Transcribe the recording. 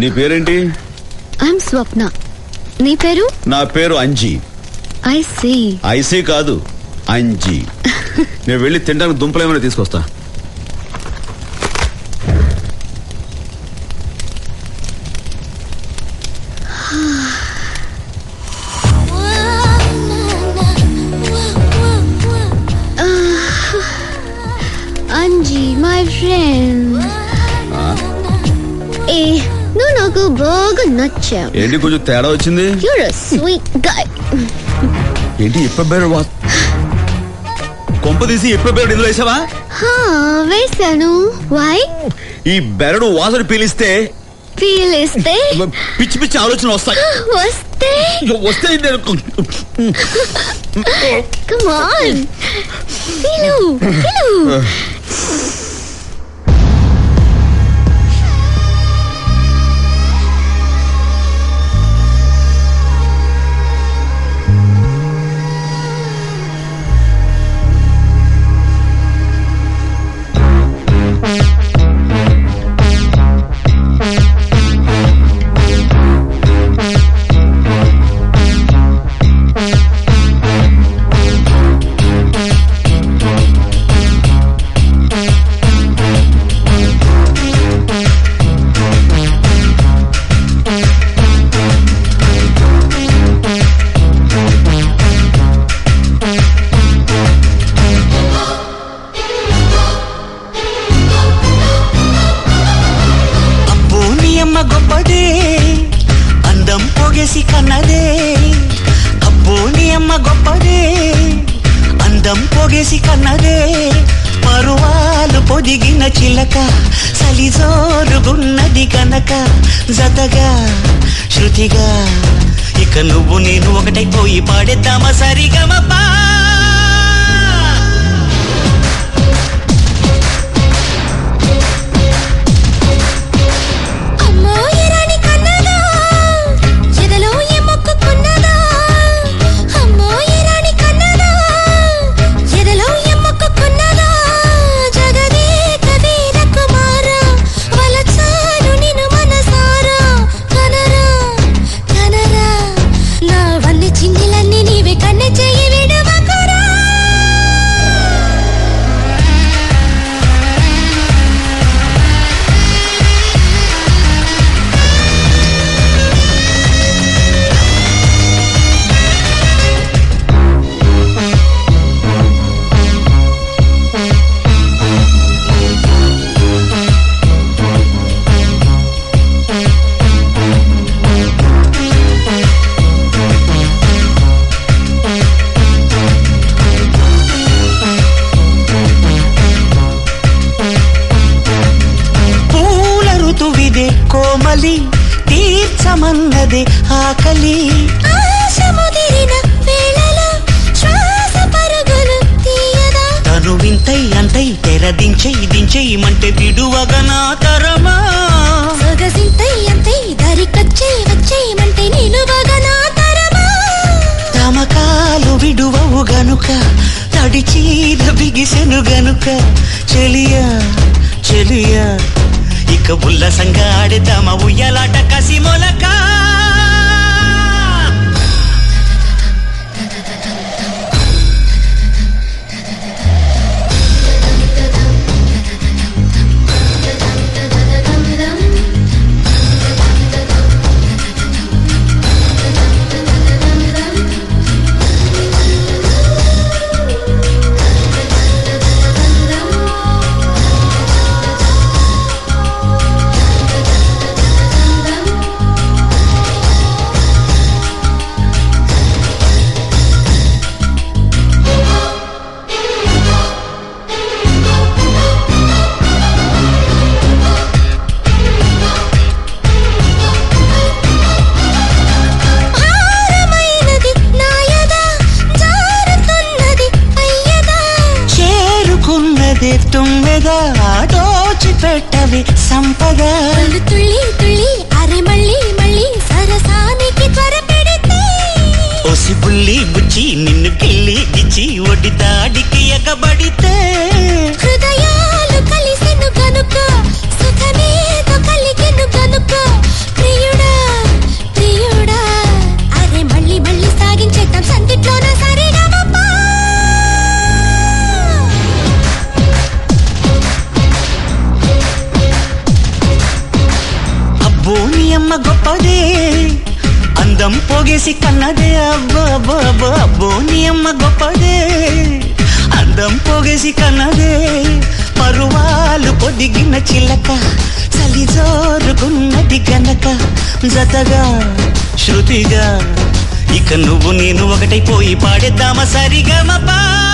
నీ పేరేంటి ఐఎమ్ స్వప్న నీ పేరు నా పేరు అంజీ ఐ సీ ఐసీ కాదు అంజీ నేను వెళ్ళి తినడానికి దుంపలు ఏమైనా తీసుకొస్తా అంజీ మై ఫ్రెండ్ ఏ నువ్వు నాకు బాగా నచ్చావు ఏంటి కొంచెం తేడా వచ్చింది యూర్ స్వీట్ గాయ్ ఏంటి ఇప్ప బేరు వా కొంప తీసి ఇప్ప బేరు ఇందులో వేసావా వేసాను వై ఈ బెరడు వాసన పీలిస్తే ఫీల్ ఇస్తే పిచ్చి పిచ్చి ఆలోచన వస్తాయి వస్తే వస్తే నేను కమ్ ఆన్ ఫీలు ఫీలు అబ్బో నీ అమ్మ గొప్పదే అందం పొగేసి కన్నదే అబ్బో నీ అమ్మ గొప్పదే అందం పొగేసి కన్నదే పరువాలు పొదిగిన చిలక సలిజోరుగున్నది కనుక జతగా శృతిగా ఇక నువ్వు నేను ఒకటైపోయి పాడేద్దామా సరిగమపా అమ్మో ఎరాని కన్నదా ఎదలో ఏ మొక్కుకున్నదా అమ్మో ఎరాని కన్నదా ఎదలో ఏ మొక్కుకున్నదా జగదే కవీర కుమార వలచాను నిన్ను మనసారా కనరా కనరా నా వన్ని చింగిలన్నీ నీవే కన్నె చెయ్యి విడవకురా పూల ఋతువిదే కోమలి తీర్చమన్నదే ఆకలి ఆశ ముదిరిన వేళలో శ్వాస పరుగులు తీయదా తను వింతై అంతై తెరదించై దించేయమంటే విడువగ నా తరమా సొగసింతై అంతై దరికొచ్చే వచ్చేయమంటే నిలువగా నా తరమా తమకాలు విడువవు గనుక తడిచీర బిగిసెను గనుక చెలియా చెలియా ఇక ఉల్లసంగా ఆడేద్దామా ఉయ్యలాట కసి మొలక భారమైనది నాయదా జారుతున్నది అయ్యదా చేరుకున్నదే తుమ్మెదా దోచి పెట్టవి సంపద కళ్ళు తుళ్ళి తుళ్ళి అరే మళ్ళీ మళ్ళీ సరసానికి త్వర పెడితే ఒసి బుల్లి బుచ్చి నిన్ను కిల్లి గిచ్చి ఒడి దాడికి ఎగబడితే హృదయాలు కలిసెను కనుక సుఖమేదో కలిగెను కనుక అమ్మ గొప్పదే అందం పోగేసి కన్నదే అబ్బో అబ్బో అబ్బో అబ్బో నీ అమ్మ గొప్పదే అందం పోగేసి కన్నదే పరువాలు పొదిగిన చిలక చలి జోరుకున్నది గనక జతగా శృతిగా ఇక నువ్వు నేను ఒకటైపోయి పాడేద్దామా సరిగమపా